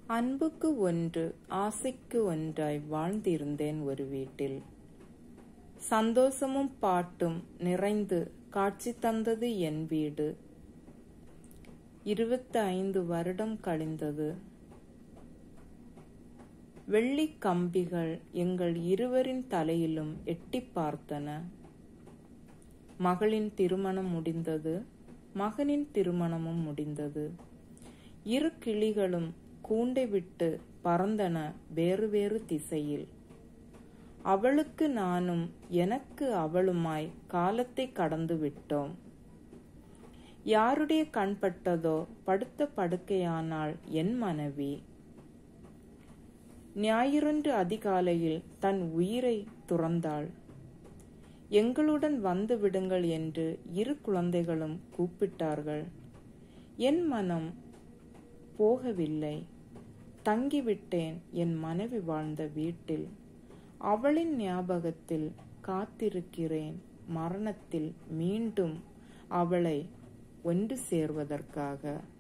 அன்புக்கு ஒன்று ஆசைக்கு ஒன்றாய் வாழ்ந்திருந்தேன் ஒரு வீட்டில் சந்தோஷமும் பாட்டும் நிறைந்து காட்சி தந்தது என் வீடு இருபத்தி ஐந்து வருடம் கழிந்தது வெள்ளி கம்பிகள் எங்கள் இருவரின் தலையிலும் எட்டி பார்த்தன மகளின் திருமணம் முடிந்தது மகனின் திருமணமும் முடிந்தது இரு கிளிகளும் கூண்டை விட்டு பறந்தன வேறு வேறு திசையில் அவளுக்கு நானும் எனக்கு அவளுமாய் காலத்தை கடந்து விட்டோம் யாருடைய கண்பட்டதோ படுத்த படுக்கையானாள் என் மனைவி ஞாயிறன்று அதிகாலையில் தன் உயிரை துறந்தாள் எங்களுடன் வந்து விடுங்கள் என்று இரு குழந்தைகளும் கூப்பிட்டார்கள் என் மனம் போகவில்லை தங்கிவிட்டேன் என் மனைவி வாழ்ந்த வீட்டில் அவளின் ஞாபகத்தில் காத்திருக்கிறேன் மரணத்தில் மீண்டும் அவளை ஒன்று சேர்வதற்காக